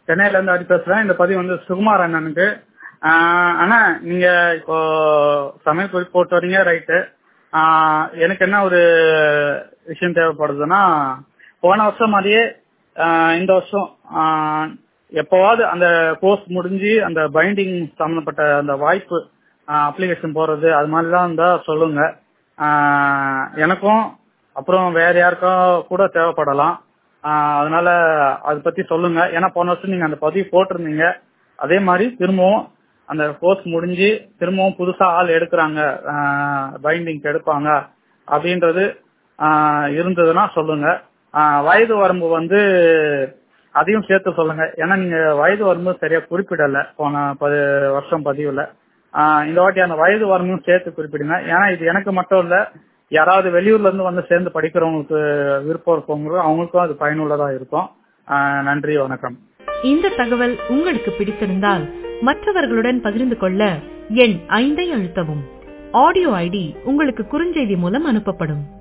சென்னையில இருந்து அடி பேசுறேன் இந்த பதிவு வந்து சுகுமார் அண்ணனுக்கு ஆஹ் அண்ணா நீங்க இப்போ சமையல் குறிப்பு போட்டு வரீங்க ரைட்டு எனக்கு என்ன ஒரு விஷயம் தேவைப்படுதுன்னா போன வருஷம் மாதிரியே ஆஹ் இந்த வருஷம் ஆஹ் எப்பவாவது அந்த கோர்ஸ் முடிஞ்சு அந்த பைண்டிங் சம்பந்தப்பட்ட அந்த வாய்ப்பு அப்ளிகேஷன் போறது அது மாதிரிலாம் இருந்தா சொல்லுங்க ஆஹ் எனக்கும் அப்புறம் வேற யாருக்கும் கூட தேவைப்படலாம் ஆஹ் அதனால அதை பத்தி சொல்லுங்க ஏன்னா போன வருஷம் நீங்க அந்த பதிவு போட்டிருந்தீங்க அதே மாதிரி திரும்பவும் அந்த கோர்ஸ் முடிஞ்சு திரும்பவும் புதுசா ஆள் எடுக்கிறாங்க பைண்டிங்க்கு எடுப்பாங்க அப்படின்றது ஆஹ் இருந்ததுன்னா சொல்லுங்க ஆஹ் வயது வரம்பு வந்து அதையும் சேர்த்து சொல்லுங்க ஏன்னா நீங்க வயது வரம்பு சரியா குறிப்பிடல போன பதி வருஷம் பதிவுல ஆஹ் இந்த வாட்டி அந்த வயது வரம்பும் சேர்த்து குறிப்பிடுங்க ஏன்னா இது எனக்கு மட்டும் இல்ல யாராவது வெளியூர்ல இருந்து வந்து சேர்ந்து படிக்கிறவங்களுக்கு விருப்பம் இருக்கவங்களுக்கும் அவங்களுக்கும் அது பயனுள்ளதா இருக்கும் ஆஹ் நன்றி வணக்கம் இந்த தகவல் உங்களுக்கு பிடித்திருந்தால் மற்றவர்களுடன் பகிர்ந்து கொள்ள எண் ஐந்தை அழுத்தவும் ஆடியோ ஐடி உங்களுக்கு குறுஞ்செய்தி மூலம் அனுப்பப்படும்